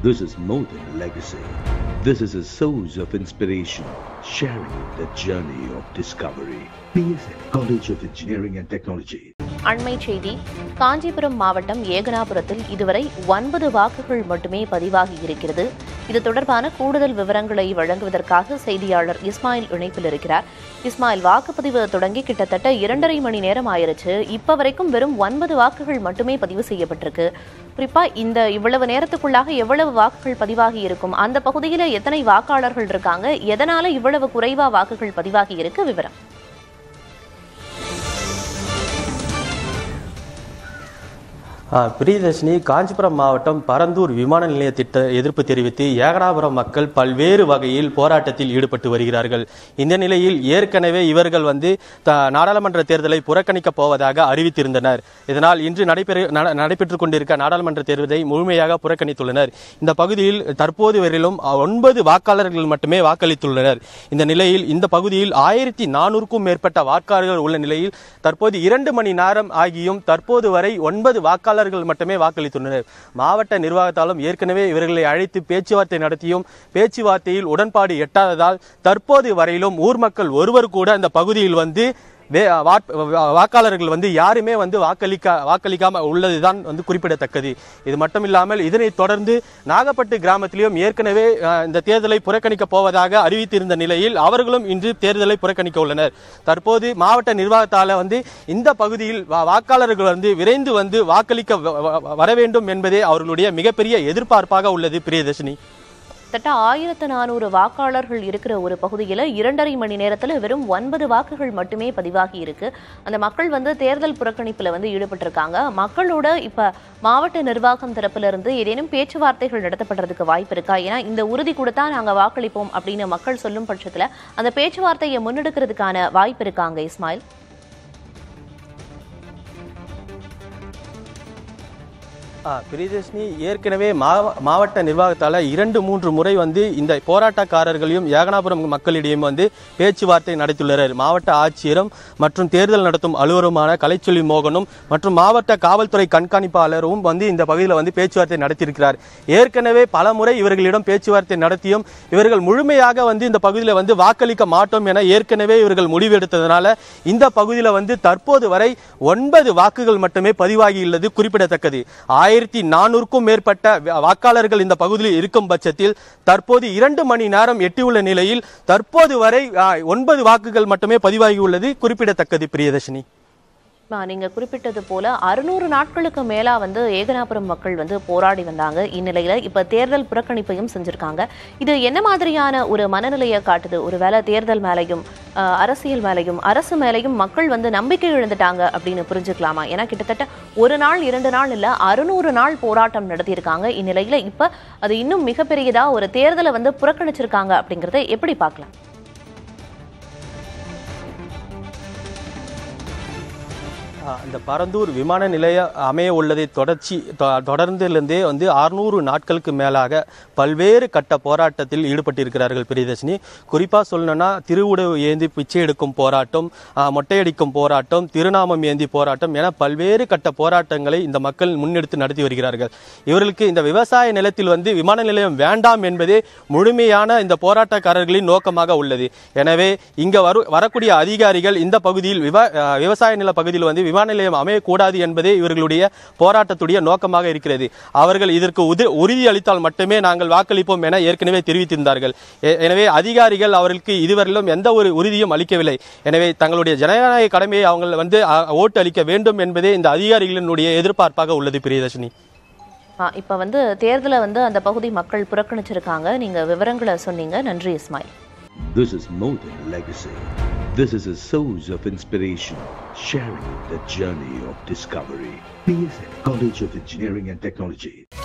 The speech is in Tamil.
This is more than a legacy. This is a source of inspiration, sharing the journey of discovery. PSN College of Engineering and Technology. அண்மை செய்தி காஞ்சிபுரம் மாவட்டம் ஏகனாபுரத்தில் இதுவரை ஒன்பது வாக்குகள் மட்டுமே பதிவாகி இருக்கிறது இது தொடர்பான கூடுதல் விவரங்களை வழங்குவதற்காக செய்தியாளர் இஸ்மாயில் இணைப்பில் இருக்கிறார் இஸ்மாயில் வாக்குப்பதிவு தொடங்கி கிட்டத்தட்ட இரண்டரை மணி நேரம் ஆயிருச்சு இப்ப வரைக்கும் வெறும் ஒன்பது வாக்குகள் மட்டுமே பதிவு செய்யப்பட்டிருக்கு குறிப்பா இந்த இவ்வளவு நேரத்துக்குள்ளாக எவ்வளவு வாக்குகள் பதிவாகி இருக்கும் அந்த பகுதியில எத்தனை வாக்காளர்கள் இருக்காங்க எதனால இவ்வளவு குறைவா வாக்குகள் பதிவாகி இருக்கு விவரம் ஆ, பிரியதர்ஷினி காஞ்சிபுரம் மாவட்டம் பரந்தூர் விமான நிலைய திட்ட எதிர்ப்பு தெரிவித்து ஏகனாபுரம் மக்கள் பல்வேறு வகையில் போராட்டத்தில் ஈடுபட்டு வருகிறார்கள் இந்த நிலையில் ஏற்கனவே இவர்கள் வந்து த- நாடாளுமன்ற தேர்தலை புறக்கணிக்கப் போவதாக அறிவித்திருந்தனர் இதனால் இன்று நடைபெற நட- நடைபெற்றுக் கொண்டிருக்க நாடாளுமன்ற தேர்தலை முழுமையாக புறக்கணித்துள்ளனர் இந்த பகுதியில் தற்போது வரையிலும் ஒன்பது வாக்காளர்கள் மட்டுமே வாக்களித்துள்ளனர் இந்த நிலையில் இந்த பகுதியில் ஆயிரத்தி நானூறுக்கும் மேற்பட்ட வாக்காளர்கள் உள்ள நிலையில் தற்போது இரண்டு மணி நேரம் ஆகியும் தற்போது வரை ஒன்பது வாக்காளர்கள் மட்டுமே வாக்களித்துள்ளனர் மாவட்ட நிர்வாகத்தாலும் ஏற்கனவே இவர்களை அழைத்து பேச்சுவார்த்தை நடத்தியும் பேச்சுவார்த்தையில் உடன்பாடு எட்டாததால் தற்போது வரையிலும் ஊர் மக்கள் ஒருவர் கூட அந்த பகுதியில் வந்து வே- வாட்- வாக்காளர்கள் வந்து யாருமே வந்து வாக்களிக்க வாக்களிக்காம உள்ளதுதான் வந்து குறிப்பிடத்தக்கது இது மட்டும் இல்லாமல் இதனைத் தொடர்ந்து நாகப்பட்டு கிராமத்திலும் ஏற்கனவே அஹ், இந்த தேர்தலை புறக்கணிக்க போவதாக அறிவித்திருந்த நிலையில் அவர்களும் இன்று தேர்தலை புறக்கணிக்க உள்ளனர் தற்போது மாவட்ட நிர்வாகத்தால வந்து இந்த பகுதியில் வா- வாக்காளர்கள் வந்து விரைந்து வந்து வாக்களிக்க வ- வ- வர வேண்டும் என்பதே அவர்களுடைய மிகப்பெரிய எதிர்பார்ப்பாக உள்ளது பிரியதர்ஷினி கிட்டத்தட்ட ஆயிரத்து நானூறு வாக்காளர்கள் இருக்கிற ஒரு பகுதியில் இரண்டரை மணி நேரத்தில் வெறும் ஒன்பது வாக்குகள் மட்டுமே பதிவாகி இருக்கு அந்த மக்கள் வந்து தேர்தல் புறக்கணிப்பில் வந்து ஈடுபட்டிருக்காங்க மக்களோட இப்ப மாவட்ட நிர்வாகம் தரப்புல இருந்து ஏதேனும் பேச்சுவார்த்தைகள் நடத்தப்படுறதுக்கு வாய்ப்பு இருக்கா ஏன்னா இந்த உறுதி கொடுத்தா நாங்க வாக்களிப்போம் அப்படின்னு மக்கள் சொல்லும் பட்சத்துல அந்த பேச்சுவார்த்தையை முன்னெடுக்கிறதுக்கான வாய்ப்பு இருக்காங்க இஸ்மாயில் ஆ, பிரியதர்ஷினி ஏற்கனவே மாவ- மாவட்ட நிர்வாகத்தால் இரண்டு மூன்று முறை வந்து இந்த போராட்டக்காரர்களையும் ஏகனாபுரம் மக்களிடையும் வந்து பேச்சுவார்த்தை நடத்தியுள்ளனர் மாவட்ட ஆட்சியரும் மற்றும் தேர்தல் நடத்தும் அலுவலருமான கலைச்சொல்லி மோகனும் மற்றும் மாவட்ட காவல்துறை கண்காணிப்பாளரும் வந்து இந்த பகுதியில் வந்து பேச்சுவார்த்தை நடத்தியிருக்கிறார் ஏற்கனவே பல முறை இவர்களிடம் பேச்சுவார்த்தை நடத்தியும் இவர்கள் முழுமையாக வந்து இந்த பகுதியில் வந்து வாக்களிக்க மாட்டோம் என ஏற்கனவே இவர்கள் முடிவெடுத்ததனால இந்த பகுதியில் வந்து தற்போது வரை ஒன்பது வாக்குகள் மட்டுமே பதிவாகியுள்ளது குறிப்பிடத்தக்கது ஆயிரத்தி நானூறுக்கும் மேற்பட்ட வா- வாக்காளர்கள் இந்த பகுதியில் இருக்கும் பட்சத்தில் தற்போது இரண்டு மணி நேரம் எட்டியுள்ள நிலையில் தற்போது வரை ஆ, ஒன்பது வாக்குகள் மட்டுமே பதிவாகியுள்ளது குறிப்பிடத்தக்கது பிரியதர்ஷினி ஆ, நீங்க குறிப்பிட்டது போல அறுநூறு நாட்களுக்கு மேலா வந்து ஏகனாபுரம் மக்கள் வந்து போராடி வந்தாங்க இந்நிலையில இப்ப தேர்தல் புறக்கணிப்பையும் செஞ்சிருக்காங்க இது என்ன மாதிரியான ஒரு மனநிலையை காட்டுது ஒருவேளை தேர்தல் மேலையும் ஆ, அரசியல் மேலையும் அரசு மேலையும் மக்கள் வந்து நம்பிக்கை இழந்துட்டாங்க அப்படின்னு புரிஞ்சுக்கலாமா ஏன்னா கிட்டத்தட்ட ஒரு நாள் இரண்டு நாள் இல்ல அறுநூறு நாள் போராட்டம் நடத்தியிருக்காங்க இந்நிலையில இப்ப அது இன்னும் மிகப்பெரியதா ஒரு தேர்தலை வந்து புறக்கணிச்சிருக்காங்க அப்படிங்கறத எப்படி பார்க்கலாம் ஆ, இந்த பரந்தூர் விமான நிலையம் அமைய உள்ளதை தொடர்ச்சி தொ- தொடர்ந்திலிருந்தே வந்து அறுநூறு நாட்களுக்கு மேலாக பல்வேறு கட்ட போராட்டத்தில் ஈடுபட்டிருக்கிறார்கள் பிரியதர்ஷினி குறிப்பாக சொல்லணும்னா திருவுடவு ஏந்தி பிச்சை எடுக்கும் போராட்டம் ஆ, மொட்டையடிக்கும் போராட்டம் திருநாமம் ஏந்தி போராட்டம் என பல்வேறு கட்ட போராட்டங்களை இந்த மக்கள் முன்னெடுத்து நடத்தி வருகிறார்கள் இவர்களுக்கு இந்த விவசாய நிலத்தில் வந்து விமான நிலையம் வேண்டாம் என்பதே முழுமையான இந்த போராட்டக்காரர்களின் நோக்கமாக உள்ளது எனவே இங்க வரு வரக்கூடிய அதிகாரிகள் இந்த பகுதியில் விவ அஹ் விவசாய நில பகுதியில் வந்து விமான நிலையம் அமையக்கூடாது என்பதே இவர்களுடைய போராட்டத்துடைய நோக்கமாக இருக்கிறது அவர்கள் இதற்கு உது உறுதி அளித்தால் மட்டுமே நாங்கள் வாக்களிப்போம் என ஏற்கனவே தெரிவித்திருந்தார்கள் எ- எனவே அதிகாரிகள் அவர்களுக்கு இதுவரையிலும் எந்த ஒரு உறுதியும் அளிக்கவில்லை எனவே தங்களுடைய ஜனநாயக கடமையை அவங்க வந்து அ, ஓட்டு அளிக்க வேண்டும் என்பதே இந்த அதிகாரிகளினுடைய எதிர்பார்ப்பாக உள்ளது பிரியதர்ஷினி ஆ, இப்ப வந்து தேர்தலை வந்து அந்த பகுதி மக்கள் புறக்கணிச்சிருக்காங்க நீங்க விவரங்களை சொன்னீங்க நன்றி Ismail This is more than a legacy. This is a source of inspiration, sharing the journey of discovery. PSN College of Engineering and Technology.